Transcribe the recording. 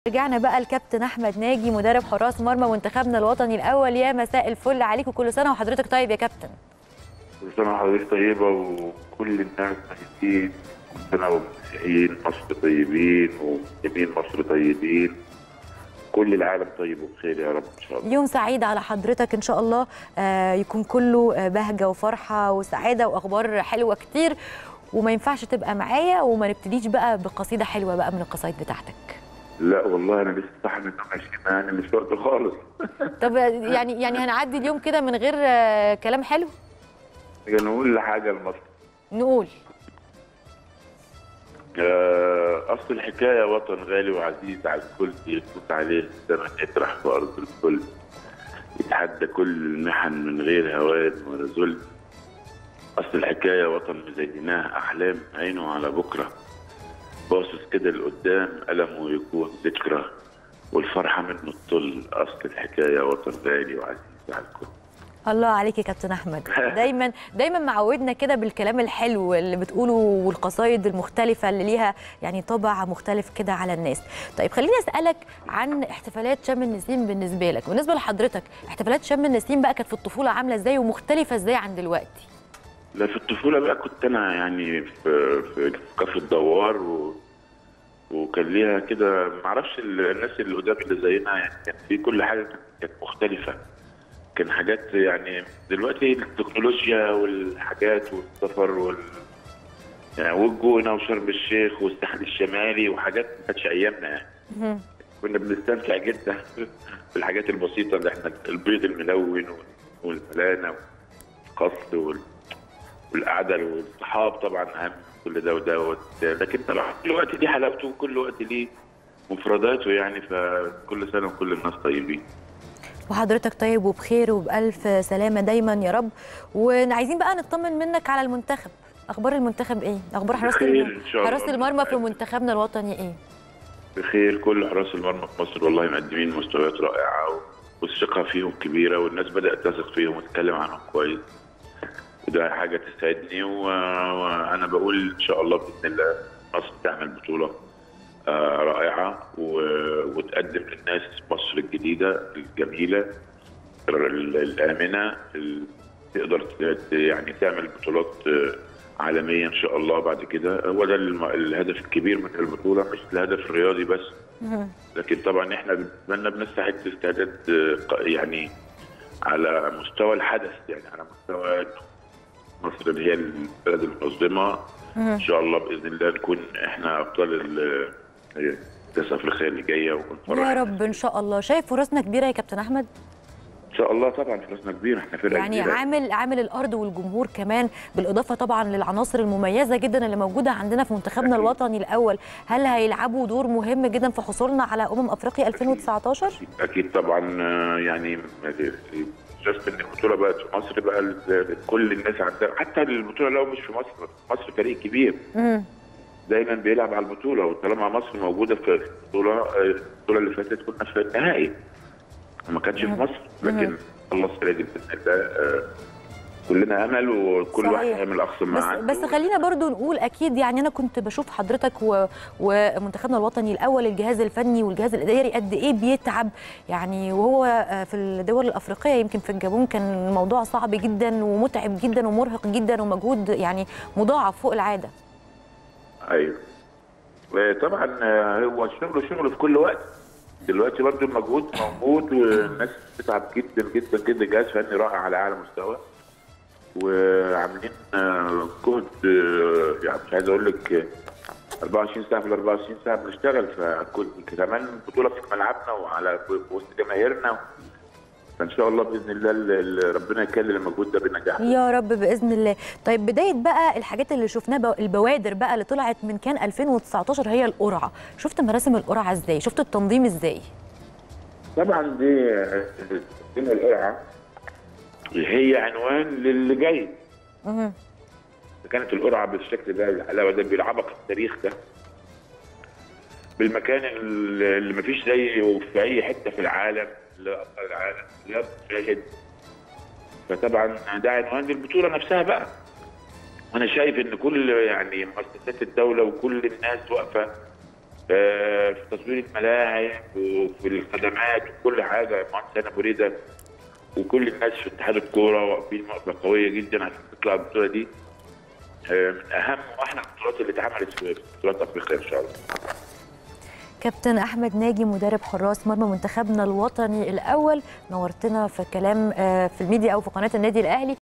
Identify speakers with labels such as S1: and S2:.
S1: رجعنا بقى الكابتن احمد ناجي مدرب حراس مرمى منتخبنا الوطني الاول يا مساء الفل عليك وكل سنه وحضرتك طيب يا كابتن
S2: كل سنة وحضرتك طيبة وكل الناس طيبين كل سنة ومسيحيين مصر طيبين ومسلمين مصر طيبين كل العالم طيب وبخير يا رب إن شاء الله
S1: يوم سعيد على حضرتك ان شاء الله آه، يكون كله آه، بهجه وفرحه وسعاده واخبار حلوه كتير وما ينفعش تبقى معايا وما نبتديش بقى بقصيده حلوه بقى من القصايد بتاعتك
S2: لا والله أنا لسه صاحي من النوم 20 يعني مش وقت خالص
S1: طب يعني يعني هنعدي اليوم كده من غير آه، كلام حلو
S2: نقول حاجة لمصر
S1: نقول
S2: آه، أصل الحكاية وطن غالي وعزيز على الكل يفوت عليه الزمن يطرح في أرض الكل يتحدى كل المحن من غير هوان ولا ذل أصل الحكاية وطن مزيناه أحلام عينه على بكرة باصص كده لقدام ألمه يكون ذكرى والفرحة منه تطل أصل الحكاية وطن غالي وعزيز على الكل
S1: الله عليك يا كابتن احمد دايما دايما معودنا كده بالكلام الحلو اللي بتقوله والقصايد المختلفه اللي ليها يعني طابع مختلف كده على الناس طيب خليني اسالك عن احتفالات شم النسيم بالنسبه لك بالنسبه لحضرتك احتفالات شم النسيم بقى كانت في الطفوله عامله ازاي ومختلفه ازاي عن دلوقتي
S2: لا في الطفولة بقى كنت أنا يعني في في كفر الدوار و... وكان ليها كده معرفش ال- الناس اللي قدام اللي زينا يعني كان في كل حاجة كانت مختلفة كان حاجات يعني دلوقتي التكنولوجيا والحاجات والسفر وال يعني والجونة وشرم الشيخ والساحل الشمالي وحاجات ما كانتش أيامنا يعني كنا بنستمتع جدا بالحاجات البسيطة اللي احنا البيض الملون والفلانة والقصد وال... والقعده والصحاب طبعا اهم من كل ده وده لكن طبعا كل وقت ليه حلاوته وكل وقت ليه مفرداته يعني فكل سنه وكل الناس طيبين
S1: وحضرتك طيب وبخير وبألف سلامة دايما يا رب وعايزين بقى نطمن منك على المنتخب أخبار المنتخب إيه؟ أخبار حراسة
S2: بخير
S1: الم-
S2: إن شاء الله.
S1: حراسة المرمى في منتخبنا الوطني إيه؟
S2: بخير كل حراس المرمى في مصر والله مقدمين مستويات رائعه و- والثقه فيهم كبيره والناس بدات تثق فيهم وتتكلم عنهم كويس وده حاجه تسعدني و- وانا بقول ان شاء الله باذن الله مصر تعمل بطوله آه، رائعه و- وتقدم للناس مصر الجديده الجميله ال- الامنه ال- تقدر ت- يعني تعمل بطولات آه، عالميه ان شاء الله بعد كده هو ده الم- الهدف الكبير من البطوله مش الهدف الرياضي بس لكن طبعا احنا بالنسبه لنا بنستعد استعداد آه، ق- يعني على مستوى الحدث يعني على مستوى إنه مصر اللي هي البلد المنظمه ان شاء الله باذن الله نكون احنا ابطال ال- آه، كاس افريقيا اللي جايه ونفرح
S1: يا رب إن شاء الله شايف فرصنا كبيرة يا كابتن أحمد؟
S2: ان شاء الله طبعا فرصنا كبيره احنا فرقه
S1: يعني
S2: كبيرة.
S1: عامل عامل الأرض والجمهور كمان بالإضافة طبعا للعناصر المميزة جدا اللي موجودة عندنا في منتخبنا
S2: أكيد.
S1: الوطني الأول هل هيلعبوا دور مهم جدا في حصولنا على أمم أفريقيا 2019؟
S2: اكيد طبعا آه، يعني جاست ان البطوله بقت في مصر بقى ال- كل الناس عندها حتى البطوله لو مش في مصر مصر فريق كبير
S1: مم.
S2: دايما بيلعب على البطوله وطالما مصر موجوده في البطوله آه، البطوله اللي فاتت كنا في النهائي وما كانش في مصر لكن الله السنه دي باذن الله آه، كلنا امل وكل
S1: صحيح.
S2: واحد يعمل اقصى ما
S1: بس
S2: عنده
S1: بس خلينا برضو نقول اكيد يعني انا كنت بشوف حضرتك و... ومنتخبنا الوطني الاول الجهاز الفني والجهاز الاداري قد ايه بيتعب يعني وهو آه، في الدول الافريقيه يمكن في الجابون كان الموضوع صعب جدا ومتعب جدا ومرهق جدا ومجهود يعني مضاعف فوق العاده
S2: ايوه طبعا آه، هو الشغل شغل في كل وقت دلوقتي برضه المجهود موجود والناس بتتعب جدا جدا جدا جهاز فني رائع على اعلى مستوى وعاملين آه، جهد آه، يعني مش عايز اقول لك آه، 24 ساعه في ال 24 ساعه بنشتغل فكل كمان بطوله في ملعبنا وعلى في وسط جماهيرنا فان شاء الله باذن الله ال- ال- ربنا يكلل المجهود ده بالنجاح
S1: يا رب باذن الله طيب بدايه بقى الحاجات اللي شفناها بو- البوادر بقى اللي طلعت من كان 2019 هي القرعه شفت مراسم القرعه ازاي شفت التنظيم ازاي
S2: طبعا دي دي القرعه هي عنوان للي جاي
S1: مهم.
S2: كانت القرعه بالشكل ده الحلاوه ده بالعبق التاريخ ده بالمكان اللي اللي مفيش زيه في اي حته في العالم لا ابطال العالم لا شاهد فطبعا ده عنوان للبطوله نفسها بقى وانا شايف ان كل يعني مؤسسات الدوله وكل الناس واقفه آه، في تطوير الملاعب وفي الخدمات وكل حاجه مهندس انا بريده وكل الناس في اتحاد الكوره واقفين وقفه قويه جدا عشان تطلع البطوله دي آه، من اهم واحلى البطولات اللي اتعملت في في بطولات افريقيا ان شاء الله
S1: كابتن احمد ناجي مدرب حراس مرمى منتخبنا الوطني الاول نورتنا في كلام آه، في الميديا او في قناه النادي الاهلي